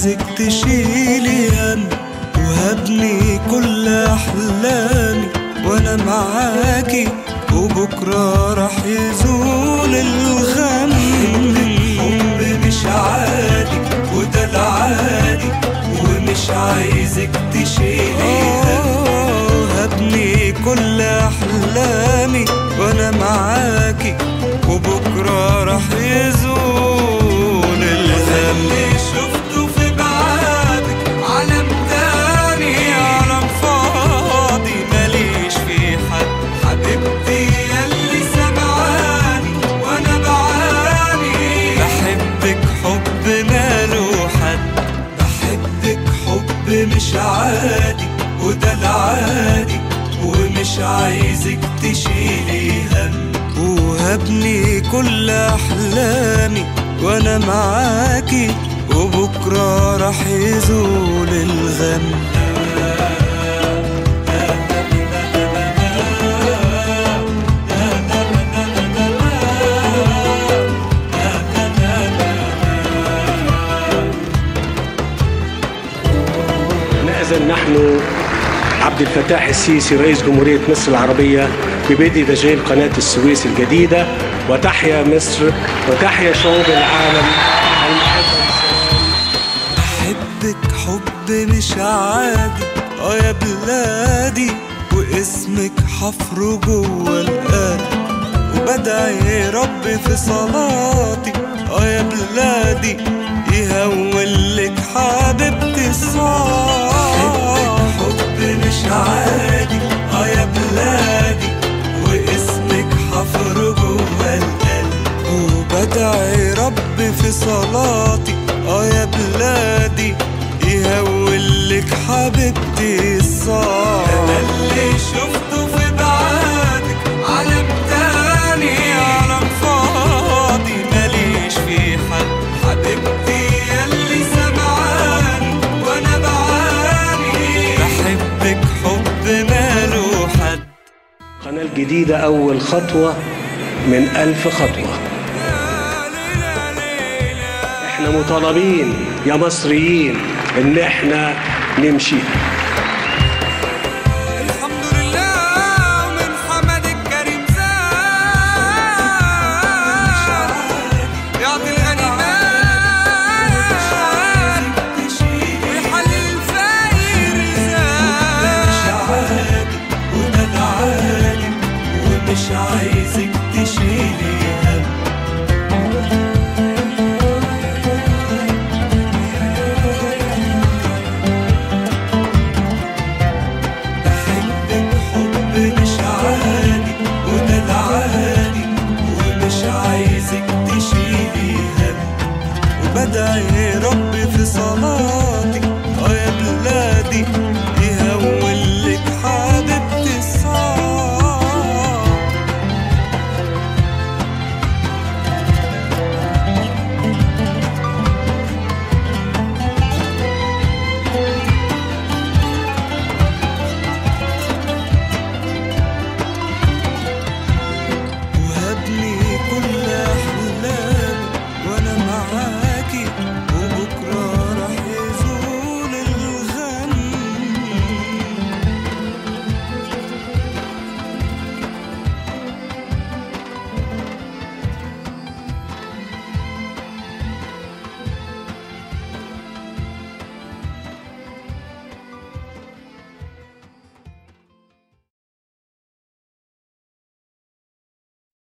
عايزك تشيلي هم وهبني كل احلامي وانا معاكي وبكره راح يزول الغم الحب مش عادي وده العادي ومش عايزك تشيلي هم هبني كل احلامي وانا معاكي وبكره راح يزول الهم شفته في بعادك عالم تاني عالم فاضي ماليش في حد حبيبتي يلي سمعاني وانا بعاني بحبك حب ماله حد بحبك حب مش عادي وده العادي ومش عايزك تشيلي هم وهبني كل احلامي وانا معاكي وبكره راح يزول الغم نأذن نحن عبد الفتاح السيسي رئيس جمهورية مصر العربية ببدء تشغيل قناة السويس الجديدة وتحيا مصر وتحيا شعوب العالم المحبة بحبك حب مش عادي اه يا بلادي واسمك حفره جوه القلب وبدعي رب في صلاتي اه يا بلادي يهولك حبيبتي الصعب حب مش عادي اه يا بلادي واسمك حفر جوه القلب وبدعي رب في صلاتي اه يا بلادي يهولك حبيبتي الصعب انا اللي شفته في بعادك عالم تاني عالم فاضي ماليش في حد حبيبتي يلي سمعاني وانا بعاني بحبك حب ماله حد قناة الجديدة أول خطوة من ألف خطوة احنا مطالبين يا مصريين ان احنا نمشي الحمد لله من حمد الكريم زاد يعطي الغنيمان ويحلل الفقير زاد وده العالم ومش عايزك